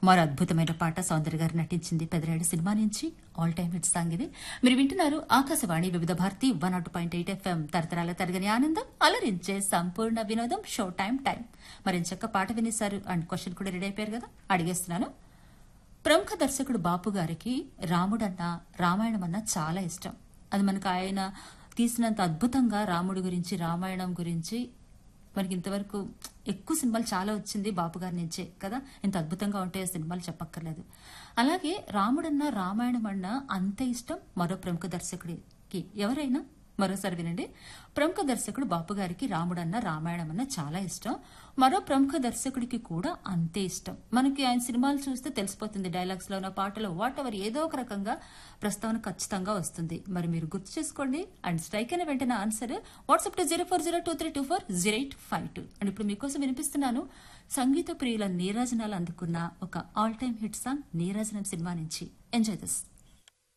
మరో అద్భుతమైన పాట సౌందర్య గారు నటించింది పెదరాడు సినిమా నుంచి ఆల్ టైమ్ హిట్ సాంగ్ ఇది మీరు వింటున్నారు Akashvani Vividh Bharati one nought point eight FM తరతరాల తరగని ఆనందం అలరించే సంపూర్ణ వినోదం షో టైం టైం మరి చక్క పాట వినేశారు అండ్ క్వశ్చన్ కూడా రెడీ అయిపోయారు కదా అడిగేస్తున్నాను ప్రముఖ దర్శకుడు బాపు గారికి రాముడన్న రామాయణం అన్న చాలా ఇష్టం అది మనకు ఆయన తీసినంత అద్భుతంగా రాముడి గురించి రామాయణం గురించి మనకి ఇంతవరకు ఎక్కువ సినిమాలు చాలా వచ్చింది బాపు గారి నుంచే కదా ఇంత అద్భుతంగా ఉంటాయో సినిమాలు చెప్పక్కర్లేదు అలాగే రాముడన్న రామాయణం అన్న అంత ఇష్టం మరో ప్రముఖ దర్శకుడికి ఎవరైనా మరోసారి వినండి ప్రముఖ దర్శకుడు బాపు గారికి రాముడన్న రామాయణం అన్న చాలా ఇష్టం మరో ప్రముఖ దర్శకుడికి కూడా అంతే ఇష్టం మనకి ఆయన సినిమాలు చూస్తే తెలిసిపోతుంది డైలాగ్స్ లో పాటలో వాట్ ఎవర్ ఏదో ఒక రకంగా ప్రస్తావన ఖచ్చితంగా వస్తుంది మరి మీరు గుర్తు చేసుకోండి అండ్ స్ట్రైక్ అయిన వెంటనే answer WhatsApp to zero four zero two three two four zero eight five two and ఇప్పుడు మీకోసం వినిపిస్తున్నాను సంగీత ప్రియుల నీరాజనాలు అందుకున్న ఒక all time hit song Neerajanam సినిమా నుంచి ఎంజాయ్ దిస్